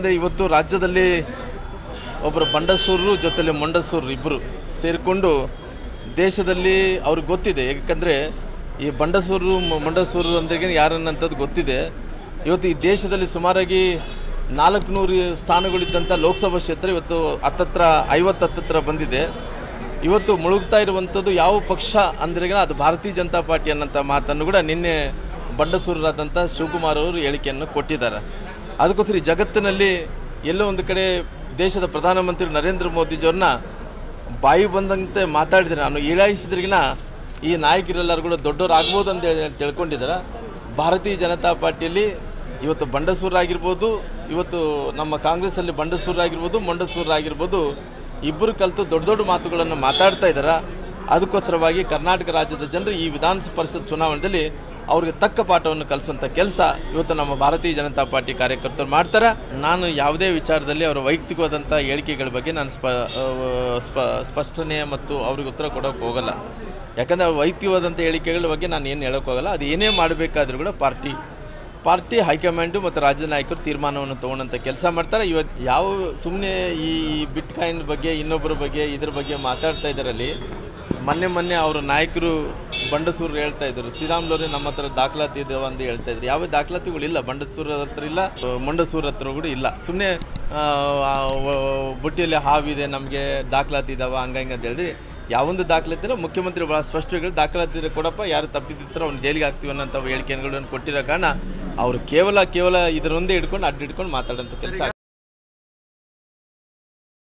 ಯಾಕಂದರೆ ಇವತ್ತು ರಾಜ್ಯದಲ್ಲಿ ಒಬ್ಬರು ಬಂಡಸೂರರು ಜೊತೆಲಿ ಮೊಂಡಸೂರರು ಇಬ್ಬರು ಸೇರಿಕೊಂಡು ದೇಶದಲ್ಲಿ ಅವ್ರಿಗೆ ಗೊತ್ತಿದೆ ಯಾಕಂದರೆ ಈ ಬಂಡಸೂರು ಮ- ಮೊಂಡಸೂರು ಅಂದ್ರೆ ಯಾರನ್ನಂಥದ್ದು ಗೊತ್ತಿದೆ ಇವತ್ತು ಈ ದೇಶದಲ್ಲಿ ಸುಮಾರಾಗಿ ನಾಲ್ಕುನೂರು ಸ್ಥಾನಗಳಿದ್ದಂಥ ಲೋಕಸಭಾ ಕ್ಷೇತ್ರ ಇವತ್ತು ಹತ್ತತ್ರ ಐವತ್ತು ಹತ್ತತ್ರ ಬಂದಿದೆ ಇವತ್ತು ಮುಳುಗ್ತಾ ಇರುವಂಥದ್ದು ಯಾವ ಪಕ್ಷ ಅಂದ್ರೆ ಅದು ಭಾರತೀಯ ಜನತಾ ಪಾರ್ಟಿ ಅನ್ನೋಂಥ ಮಾತನ್ನು ಕೂಡ ನಿನ್ನೆ ಬಂಡಸೂರರಾದಂಥ ಶಿವಕುಮಾರ್ ಅವರು ಹೇಳಿಕೆಯನ್ನು ಕೊಟ್ಟಿದ್ದಾರೆ ಅದಕ್ಕೋಸ್ಕರ ಈ ಜಗತ್ತಿನಲ್ಲಿ ಎಲ್ಲೋ ಒಂದು ಕಡೆ ದೇಶದ ಪ್ರಧಾನಮಂತ್ರಿ ನರೇಂದ್ರ ಮೋದಿಜಿಯವ್ರನ್ನ ಬಾಯಿ ಬಂದಂತೆ ಮಾತಾಡಿದ್ರೆ ನಾನು ಈಡಾಯಿಸಿದ್ರಿಗಿನ ಈ ನಾಯಕರೆಲ್ಲರೂ ಕೂಡ ದೊಡ್ಡವರು ಆಗ್ಬೋದು ಅಂತ ಹೇಳಿ ತಿಳ್ಕೊಂಡಿದ್ದಾರೆ ಭಾರತೀಯ ಜನತಾ ಪಾರ್ಟಿಯಲ್ಲಿ ಇವತ್ತು ಬಂಡಸೂರಾಗಿರ್ಬೋದು ಇವತ್ತು ನಮ್ಮ ಕಾಂಗ್ರೆಸ್ಸಲ್ಲಿ ಬಂಡಸೂರಾಗಿರ್ಬೋದು ಮೊಂಡಸೂರಾಗಿರ್ಬೋದು ಇಬ್ಬರು ಕಲಿತು ದೊಡ್ಡ ದೊಡ್ಡ ಮಾತುಗಳನ್ನು ಮಾತಾಡ್ತಾ ಇದ್ದಾರೆ ಅದಕ್ಕೋಸ್ಕರವಾಗಿ ಕರ್ನಾಟಕ ರಾಜ್ಯದ ಜನರು ಈ ವಿಧಾನ ಪರಿಷತ್ ಚುನಾವಣೆಯಲ್ಲಿ ಅವ್ರಿಗೆ ತಕ್ಕ ಪಾಠವನ್ನು ಕಲಿಸುವಂಥ ಕೆಲಸ ಇವತ್ತು ನಮ್ಮ ಭಾರತೀಯ ಜನತಾ ಪಾರ್ಟಿ ಕಾರ್ಯಕರ್ತರು ಮಾಡ್ತಾರೆ ನಾನು ಯಾವುದೇ ವಿಚಾರದಲ್ಲಿ ಅವರ ವೈಯಕ್ತಿಕವಾದಂಥ ಹೇಳಿಕೆಗಳ ಬಗ್ಗೆ ನಾನು ಸ್ಪ ಆ, ಸ್ಪ ಸ್ಪಷ್ಟನೆ ಮತ್ತು ಅವ್ರಿಗೆ ಉತ್ತರ ಕೊಡೋಕೆ ಹೋಗಲ್ಲ ಯಾಕಂದರೆ ಅವ್ರ ವೈಯಕ್ತಿಕವಾದಂಥ ಹೇಳಿಕೆಗಳ ಬಗ್ಗೆ ನಾನು ಏನು ಹೇಳೋಕೆ ಹೋಗಲ್ಲ ಅದು ಏನೇ ಮಾಡಬೇಕಾದ್ರೂ ಕೂಡ ಪಾರ್ಟಿ ಪಾರ್ಟಿ ಹೈಕಮಾಂಡು ಮತ್ತು ರಾಜ್ಯ ನಾಯಕರು ತೀರ್ಮಾನವನ್ನು ತೊಗೊಂಡಂಥ ಕೆಲಸ ಮಾಡ್ತಾರೆ ಇವತ್ತು ಯಾವ ಸುಮ್ಮನೆ ಈ ಬಿಟ್ಕಾಯಿನ್ ಬಗ್ಗೆ ಇನ್ನೊಬ್ಬರ ಬಗ್ಗೆ ಇದ್ರ ಬಗ್ಗೆ ಮಾತಾಡ್ತಾ ಇದ್ದಾರಲ್ಲಿ ಮೊನ್ನೆ ಮೊನ್ನೆ ಅವರ ನಾಯಕರು ಬಂಡಸೂರು ಹೇಳ್ತಾ ಇದ್ರು ಶ್ರೀರಾಮ್ಲವ್ರೆ ನಮ್ಮ ಹತ್ರ ದಾಖಲಾತಿ ಇದಾವ ಅಂತ ಹೇಳ್ತಾ ಇದ್ರು ಯಾವ ದಾಖಲಾತಿಗಳಿಲ್ಲ ಬಂಡಸೂರ ಹತ್ರ ಇಲ್ಲ ಮೊಂಡಸೂರ ಹತ್ರ ಕೂಡ ಇಲ್ಲ ಸುಮ್ಮನೆ ಬುಟ್ಟಿಯಲ್ಲಿ ಹಾವಿದೆ ನಮಗೆ ದಾಖಲಾತಿ ಇದಾವ ಹಂಗ ಹಿಂಗೆ ಅಂತ ಹೇಳಿದ್ರಿ ಯಾವೊಂದು ದಾಖಲಾತಿ ಇಲ್ಲ ಮುಖ್ಯಮಂತ್ರಿ ಭಾಳ ಸ್ಪಷ್ಟವಾಗಿ ದಾಖಲಾತಿ ಇದ್ರೆ ಕೊಡಪ್ಪ ಯಾರು ತಪ್ಪಿದ್ರೆ ಅವ್ನು ಜೈಲಿಗೆ ಹಾಕ್ತೀವಿ ಅನ್ನೋಂಥ ಹೇಳಿಕೆಗಳನ್ನು ಕೊಟ್ಟಿರೋ ಕಾರಣ ಅವರು ಕೇವಲ ಕೇವಲ ಇದರೊಂದೇ ಹಿಡ್ಕೊಂಡು ಅಡ್ಡ ಹಿಡ್ಕೊಂಡು ಮಾತಾಡೋಂಥ ಕೆಲಸ